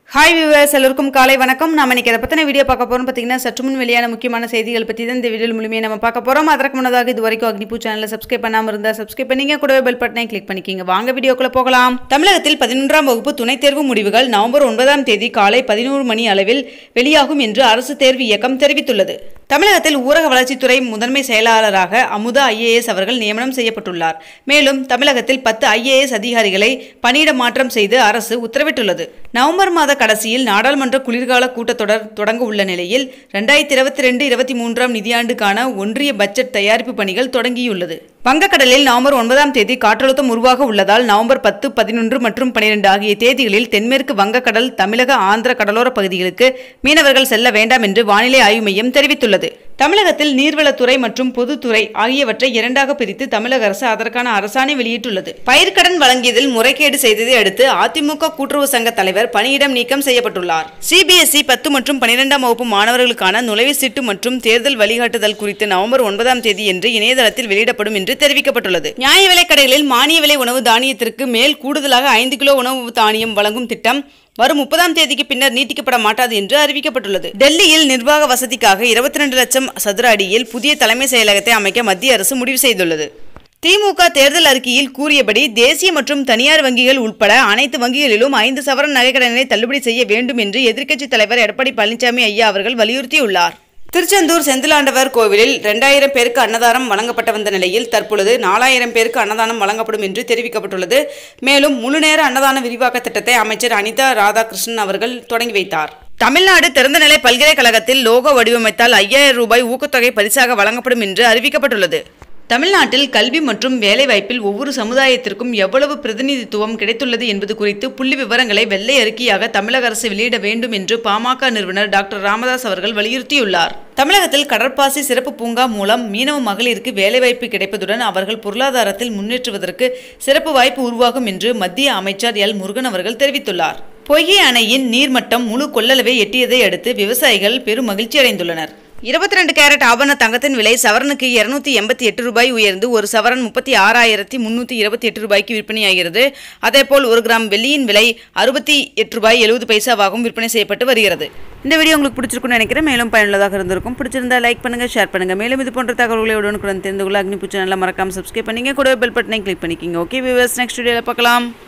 hi viewers எல்லோருக்கும் காலை வணக்கம் நாம இன்னைக்கு அதை பற்றின வீடியோ பார்க்க போகிறோம் பார்த்தீங்கன்னா சற்று முன் வெளியான முக்கியமான செய்திகள் பற்றி தான் இந்த வீடியோ மூலியமே நம்ம பார்க்க போகிறோம் அதற்கு முன்னதாக இது வரைக்கும் அக்னிபூ சேனலை சப்ஸ்கிரைப் பண்ணாமல் இருந்தால் சப்ஸ்கிரைப் பண்ணிங்க கூடவே பெல் பட்டனை கிளிக் பண்ணிக்கிங்க வாங்க வீடியோக்குள்ள போகலாம் தமிழகத்தில் பதினொன்றாம் வகுப்பு துணைத் தேர்வு முடிவுகள் நவம்பர் ஒன்பதாம் தேதி காலை பதினோரு மணி அளவில் வெளியாகும் என்று அரசு தேர்வு இயக்கம் தெரிவித்துள்ளது தமிழகத்தில் ஊரக வளர்ச்சித்துறை முதன்மை செயலாளராக அமுதா ஐஏஎஸ் அவர்கள் நியமனம் செய்யப்பட்டுள்ளார் மேலும் தமிழகத்தில் பத்து ஐஏஎஸ் அதிகாரிகளை பணியிட மாற்றம் செய்து அரசு உத்தரவிட்டுள்ளது நவம்பர் மாத கடைசியில் நாடாளுமன்ற குளிர்கால கூட்டத்தொடர் தொடங்க உள்ள நிலையில் ரெண்டாயிரத்தி இருபத்தி ரெண்டு இருபத்தி மூன்றாம் நிதியாண்டுக்கான ஒன்றிய பட்ஜெட் தயாரிப்பு பணிகள் தொடங்கியுள்ளது வங்கக்கடலில் நவம்பர் ஒன்பதாம் தேதி காற்றழுத்தம் உருவாக உள்ளதால் நவம்பர் பத்து பதினொன்று மற்றும் பனிரெண்டு ஆகிய தேதிகளில் தென்மேற்கு வங்கக்கடல் தமிழக ஆந்திர கடலோர பகுதிகளுக்கு மீனவர்கள் செல்ல வேண்டாம் என்று வானிலை ஆய்வு மையம் தெரிவித்துள்ளது தமிழகத்தில் நீர்வளத்துறை மற்றும் பொதுத்துறை ஆகியவற்றை இரண்டாக பிரித்து தமிழக அரசு அதற்கான அரசாணை வெளியிட்டுள்ளது பயிர்க்கடன் வழங்கியதில் முறைகேடு செய்ததை அடுத்து அதிமுக கூட்டுறவு சங்க தலைவர் பணியிடம் நீக்கம் செய்யப்பட்டுள்ளார் சிபிஎஸ்இ பத்து மற்றும் பனிரெண்டாம் வகுப்பு மாணவர்களுக்கான நுழைவுச் சீட்டு மற்றும் தேர்தல் வழிகாட்டுதல் குறித்து நவம்பர் ஒன்பதாம் தேதி என்று இணையதளத்தில் வெளியிடப்படும் என்று தெரிவிக்கப்பட்டுள்ளது நியாய விலைக் கடைகளில் மானிய விலை உணவு தானியத்திற்கு மேல் கூடுதலாக ஐந்து கிலோ உணவு தானியம் வழங்கும் திட்டம் வரும் முப்பதாம் தேதிக்கு பின்னர் நீட்டிக்கப்பட மாட்டாது என்று அறிவிக்கப்பட்டுள்ளது டெல்லியில் நிர்வாக வசதிக்காக இருபத்தி ரெண்டு லட்சம் சதுர அடியில் புதிய தலைமை செயலகத்தை அமைக்க மத்திய அரசு முடிவு செய்துள்ளது திமுக தேர்தல் அறிக்கையில் கூறியபடி தேசிய மற்றும் தனியார் வங்கிகள் உட்பட அனைத்து வங்கிகளிலும் ஐந்து சவரன் நகைக்கடனை தள்ளுபடி செய்ய வேண்டும் என்று எதிர்க்கட்சித் தலைவர் எடப்பாடி பழனிசாமி ஐயா அவர்கள் வலியுறுத்தியுள்ளார் திருச்செந்தூர் செந்திலாண்டவர் கோவிலில் ரெண்டாயிரம் பேருக்கு அன்னதானம் வழங்கப்பட்ட வந்த நிலையில் தற்பொழுது நாலாயிரம் பேருக்கு அன்னதானம் வழங்கப்படும் என்று தெரிவிக்கப்பட்டுள்ளது மேலும் முழுநேர அன்னதான விரிவாக்க திட்டத்தை அமைச்சர் அனிதா ராதாகிருஷ்ணன் அவர்கள் தொடங்கி வைத்தார் தமிழ்நாடு திறந்தநிலை பல்கலைக்கழகத்தில் லோகோ வடிவமைத்தால் ஐயாயிரம் ரூபாய் ஊக்கத்தொகை பரிசாக வழங்கப்படும் என்று அறிவிக்கப்பட்டுள்ளது தமிழ்நாட்டில் கல்வி மற்றும் வேலைவாய்ப்பில் ஒவ்வொரு சமுதாயத்திற்கும் எவ்வளவு பிரதிநிதித்துவம் கிடைத்துள்ளது என்பது குறித்து புள்ளி விவரங்களை வெள்ளை அறிக்கையாக தமிழக அரசு வெளியிட வேண்டும் என்று பாமக நிறுவனர் டாக்டர் ராமதாஸ் அவர்கள் வலியுறுத்தியுள்ளார் தமிழகத்தில் கடற்பாசி சிறப்பு பூங்கா மூலம் மீனவ மகளிருக்கு வேலைவாய்ப்பு கிடைப்பதுடன் அவர்கள் பொருளாதாரத்தில் முன்னேற்றுவதற்கு சிறப்பு வாய்ப்பு உருவாகும் என்று மத்திய அமைச்சர் எல் முருகன் அவர்கள் தெரிவித்துள்ளார் பொய்கை அணையின் நீர்மட்டம் முழு கொள்ளளவை எட்டியதை அடுத்து விவசாயிகள் பெரும் மகிழ்ச்சி அடைந்துள்ளனர் இருபத்தி ரெண்டு கேரட் ஆபரண தங்கத்தின் விலை சவரனுக்கு இருநூத்தி எண்பத்தி எட்டு ரூபாய் உயர்ந்து ஒரு சவரன் முப்பத்தி ஆறாயிரத்தி முன்னூற்றி இருபத்தி எட்டு ரூபாய்க்கு விற்பனையாகிறது அதேபோல் ஒரு கிராம் வெள்ளியின் விலை அறுபத்தி எட்டு ரூபாய் எழுபது பைசாவாகவும் விற்பனை செய்யப்பட்டு வருகிறது இந்த வீடியோ உங்களுக்கு பிடிச்சிருக்கும்னு நினைக்கிறேன் மேலும் பயனுள்ளதாக இருந்திருக்கும் பிடிச்சிருந்தா லைக் பண்ணுங்க ஷேர் பண்ணுங்க மேலும் இது போன்ற தகவல்களை உடனுக்குடன் தெரிந்து கொள்ள அக்னி பூச்சி நல்லா மறக்காம சப்ஸ்கிரைப் பண்ணிங்க கூட பெல் பட்டனை கிளிக் பண்ணிக்கிங்க ஓகே வியூவர்ஸ் நெக்ஸ்ட் வீடியோவில் பார்க்கலாம்